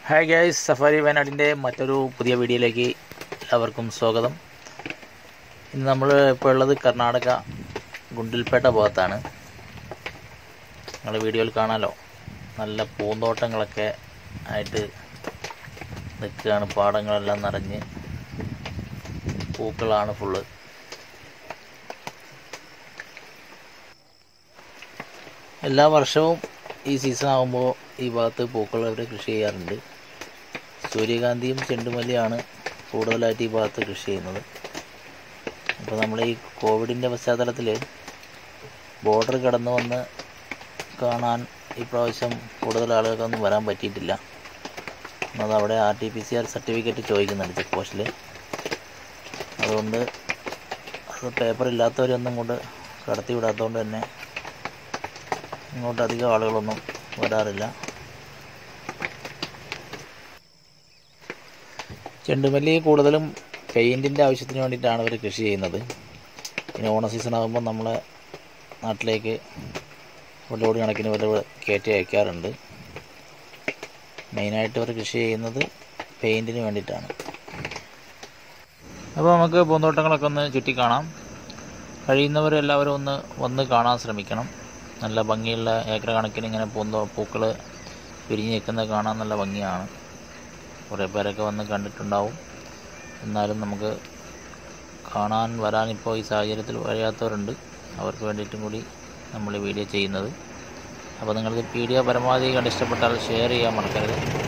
hi guys safari വയനാടിൻ്റെ മറ്റൊരു പുതിയ വീഡിയോയിലേക്ക് എല്ലാവർക്കും സ്വാഗതം ഇന്ന് നമ്മൾ ഇപ്പോൾ ഉള്ളത് കർണാടക ഗുണ്ടിൽപേട്ട ഭാഗത്താണ് നിങ്ങൾ വീഡിയോയിൽ കാണാമല്ലോ നല്ല പൂന്തോട്ടങ്ങളൊക്കെ ആയിട്ട് നിൽക്കുകയാണ് പാടങ്ങളെല്ലാം നിറഞ്ഞ് പൂക്കളാണ് ഫുള്ള് എല്ലാ വർഷവും ഈ സീസൺ ആകുമ്പോൾ ഈ ഭാഗത്ത് പൂക്കൾ അവർ കൃഷി ചെയ്യാറുണ്ട് സൂര്യകാന്തിയും ചെണ്ടുമല്ലിയാണ് കൂടുതലായിട്ട് ഈ ഭാഗത്ത് കൃഷി ചെയ്യുന്നത് അപ്പോൾ നമ്മൾ ഈ കോവിഡിൻ്റെ പശ്ചാത്തലത്തിൽ ബോർഡർ കടന്നു വന്ന് കാണാൻ ഈ പ്രാവശ്യം കൂടുതൽ ആളുകൾക്കൊന്നും വരാൻ പറ്റിയിട്ടില്ല അത് അവിടെ R T P C R certificate ചോദിക്കുന്നുണ്ട് ചെക്ക് പോസ്റ്റിൽ അതുകൊണ്ട് അത് പേപ്പർ ഇല്ലാത്തവരൊന്നും കൊണ്ട് കടത്തി വിടാത്തതുകൊണ്ട് തന്നെ ഇങ്ങോട്ട് അധികം ആളുകളൊന്നും വരാറില്ല ചെണ്ടുമല്ലി കൂടുതലും പെയിൻറ്റിൻ്റെ ആവശ്യത്തിന് വേണ്ടിയിട്ടാണ് അവർ കൃഷി ചെയ്യുന്നത് പിന്നെ ഓണ സീസൺ ആകുമ്പോൾ നമ്മളെ നാട്ടിലേക്ക് ഒരു ലോഡ് കണക്കിന് ഇവർ കയറ്റി അയക്കാറുണ്ട് മെയിനായിട്ട് അവർ കൃഷി ചെയ്യുന്നത് പെയിൻറ്റിന് വേണ്ടിയിട്ടാണ് അപ്പോൾ നമുക്ക് പൂന്തോട്ടങ്ങളൊക്കെ ഒന്ന് ചുറ്റി കാണാം കഴിയുന്നവരെല്ലാവരും ഒന്ന് വന്ന് കാണാൻ ശ്രമിക്കണം നല്ല ഭംഗിയുള്ള ഏക്കർ കണക്കിന് ഇങ്ങനെ പൂന്തോ പൂക്കൾ വിരിഞ്ഞ് നിൽക്കുന്നത് കാണാൻ നല്ല ഭംഗിയാണ് കുറേ പേരൊക്കെ വന്ന് കണ്ടിട്ടുണ്ടാവും എന്നാലും നമുക്ക് കാണാൻ വരാനിപ്പോൾ ഈ സാഹചര്യത്തിൽ കഴിയാത്തവരുണ്ട് അവർക്ക് വേണ്ടിയിട്ടും കൂടി നമ്മൾ ഈ വീഡിയോ ചെയ്യുന്നത് അപ്പോൾ നിങ്ങൾക്ക് വീഡിയോ പരമാവധി കണ്ട് ഇഷ്ടപ്പെട്ടാൽ ഷെയർ ചെയ്യാൻ മറക്കരുത്